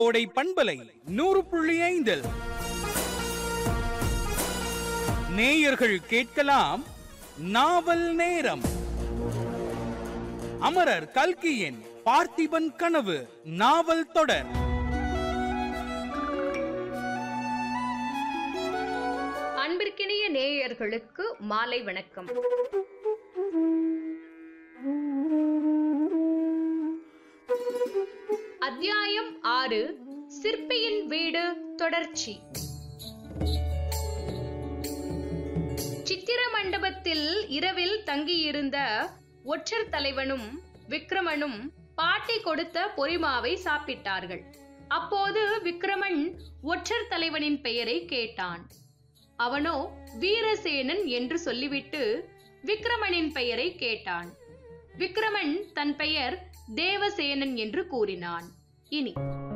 கோடை பண்பலை நூறு புள்ளி ஐந்தில் நேயர்கள் கேட்கலாம் நாவல் நேரம் அமரர் கல்கியின் பார்த்திபன் கனவு நாவல் தொடர் அன்பிற்கினிய நேயர்களுக்கு மாலை வணக்கம் அத்தியாயம் ஆறு சிற்பியின் வீடு தொடர்ச்சி சித்திர மண்டபத்தில் இரவில் தங்கியிருந்த ஒற்றர் தலைவனும் விக்ரமனும் பாட்டி கொடுத்த பொரிமாவை சாப்பிட்டார்கள் அப்போது விக்ரமன் ஒற்றர் தலைவனின் பெயரை கேட்டான் அவனோ வீரசேனன் என்று சொல்லிவிட்டு விக்ரமனின் பெயரை கேட்டான் விக்ரமன் தன் பெயர் தேவசேனன் என்று கூறினான் இனி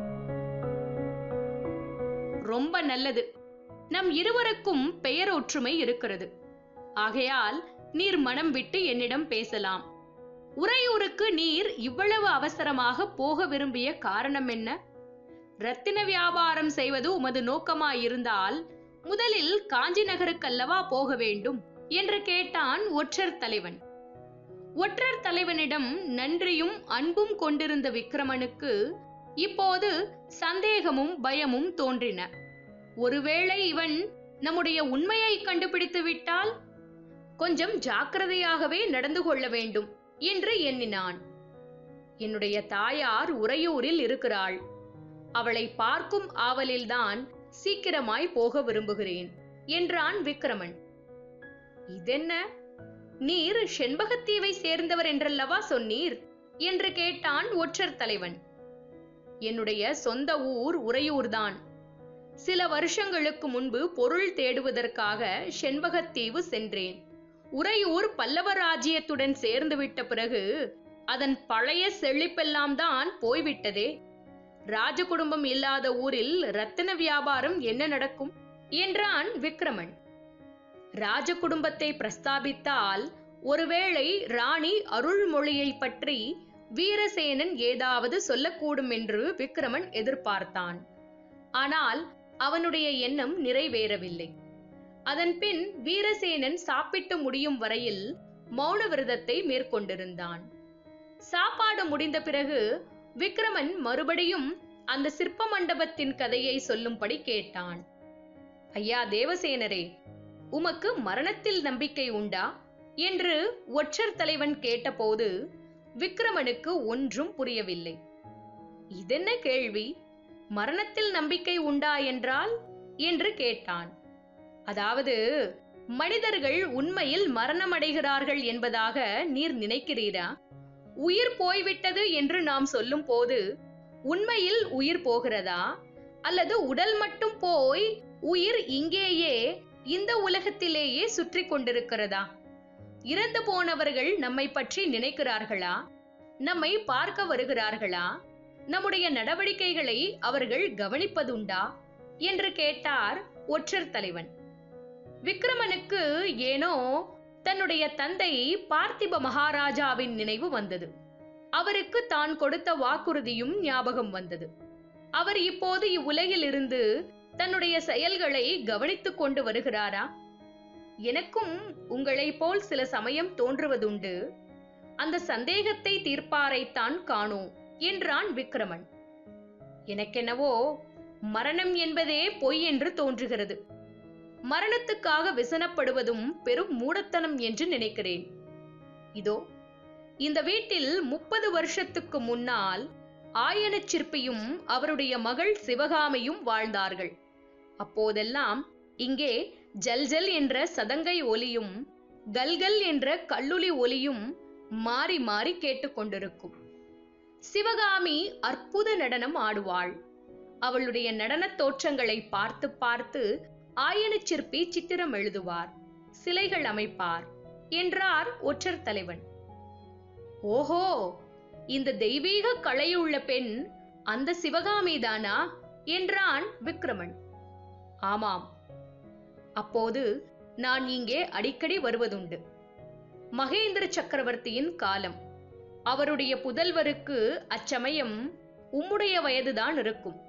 ரொம்ப நல்லது நம் இருவருக்கும் பெயர் ஒற்றுமை இருக்கிறது ஆகையால் நீர் மனம் விட்டு என்னிடம் பேசலாம் உறையூருக்கு நீர் இவ்வளவு அவசரமாக போக விரும்பிய காரணம் என்ன ரத்தின வியாபாரம் செய்வது உமது நோக்கமாயிருந்தால் முதலில் காஞ்சி நகருக்கல்லவா போக வேண்டும் என்று கேட்டான் ஒற்றர் தலைவன் ஒற்றர் தலைவனிடம் நன்றியும் அன்பும் கொண்டிருந்த விக்ரமனுக்கு இப்போது சந்தேகமும் பயமும் தோன்றின ஒருவேளை இவன் நம்முடைய உண்மையை கண்டுபிடித்து விட்டால் கொஞ்சம் ஜாக்கிரதையாகவே நடந்து கொள்ள வேண்டும் என்று எண்ணினான் என்னுடைய தாயார் உறையூரில் இருக்கிறாள் அவளை பார்க்கும் ஆவலில்தான் சீக்கிரமாய் போக விரும்புகிறேன் என்றான் விக்ரமன் இதென்ன நீர் செண்பகத்தீவை சேர்ந்தவர் என்றல்லவா சொன்னீர் என்று கேட்டான் ஒற்றர் தலைவன் என்னுடைய சொந்த ஊர் உறையூர்தான் சில வருஷங்களுக்கு முன்பு பொருள் தேடுவதற்காக செண்பகத்தீவு சென்றேன் உறையூர் பல்லவ ராஜ்யத்துடன் சேர்ந்துவிட்ட பிறகு அதன் பழைய செழிப்பெல்லாம் தான் போய்விட்டதே ராஜ குடும்பம் இல்லாத ஊரில் ரத்தின வியாபாரம் என்ன நடக்கும் என்றான் விக்ரமன் ராஜ குடும்பத்தை பிரஸ்தாபித்தால் ஒருவேளை ராணி அருள்மொழியை பற்றி வீரசேனன் ஏதாவது சொல்லக்கூடும் என்று விக்ரமன் எதிர்பார்த்தான் ஆனால் அவனுடைய எண்ணம் நிறைவேறவில்லை அதன்பின் வீரசேனன் சாப்பிட்டு முடியும் வரையில் மௌன விரதத்தை மேற்கொண்டிருந்தான் சாப்பாடு முடிந்த பிறகு விக்ரமன் மறுபடியும் அந்த சிற்ப மண்டபத்தின் கதையை சொல்லும்படி கேட்டான் ஐயா தேவசேனரே உமக்கு மரணத்தில் நம்பிக்கை உண்டா என்று ஒற்றர் தலைவன் கேட்டபோது விக்ரமனுக்கு ஒன்றும் புரியவில்லை இதென்ன கேள்வி மரணத்தில் நம்பிக்கை உண்டா என்றால் என்று கேட்டான் அதாவது மனிதர்கள் உண்மையில் மரணமடைகிறார்கள் என்பதாக நீர் நினைக்கிறீரா உயிர் போய்விட்டது என்று நாம் சொல்லும் போது உண்மையில் உயிர் போகிறதா அல்லது உடல் மட்டும் போய் உயிர் இங்கேயே இந்த உலகத்திலேயே சுற்றி கொண்டிருக்கிறதா இறந்து போனவர்கள் நம்மை பற்றி நினைக்கிறார்களா நம்மை பார்க்க வருகிறார்களா நம்முடைய நடவடிக்கைகளை அவர்கள் கவனிப்பதுண்டா என்று கேட்டார் ஒற்றர் தலைவன் விக்ரமனுக்கு ஏனோ தன்னுடைய தந்தை பார்த்திப மகாராஜாவின் நினைவு வந்தது அவருக்கு தான் கொடுத்த வாக்குறுதியும் ஞாபகம் வந்தது அவர் இப்போது இவ்வுலகில் இருந்து தன்னுடைய செயல்களை கவனித்துக் கொண்டு வருகிறாரா எனக்கும் உங்களைப் போல் சில சமயம் தோன்றுவதுண்டு அந்த சந்தேகத்தை தீர்ப்பாரைத்தான் காணோம் என்றான் விக்ரமன் எனக்கென்னவோ மரணம் என்பதே பொய் என்று தோன்றுகிறது மரணத்துக்காக விசனப்படுவதும் பெரும் மூடத்தனம் என்று நினைக்கிறேன் இதோ இந்த வீட்டில் முப்பது வருஷத்துக்கு முன்னால் ஆயனச் சிற்பியும் அவருடைய மகள் சிவகாமியும் வாழ்ந்தார்கள் அப்போதெல்லாம் இங்கே ஜல்ஜல் என்ற சதங்கை ஒலியும் கல்கல் என்ற கல்லுளி ஒலியும் மாறி மாறி கேட்டுக்கொண்டிருக்கும் சிவகாமி அற்புத நடனம் ஆடுவாள் அவளுடைய நடனத் தோற்றங்களை பார்த்து பார்த்து ஆயனச் சிற்பி சித்திரம் எழுதுவார் சிலைகள் அமைப்பார் என்றார் ஒற்றர் தலைவன் ஓஹோ இந்த தெய்வீக கலையுள்ள பெண் அந்த சிவகாமிதானா என்றான் விக்ரமன் ஆமாம் அப்போது நான் இங்கே அடிக்கடி வருவதுண்டு மகேந்திர சக்கரவர்த்தியின் காலம் அவருடைய புதல்வருக்கு அச்சமயம் உம்முடைய வயதுதான் இருக்கும்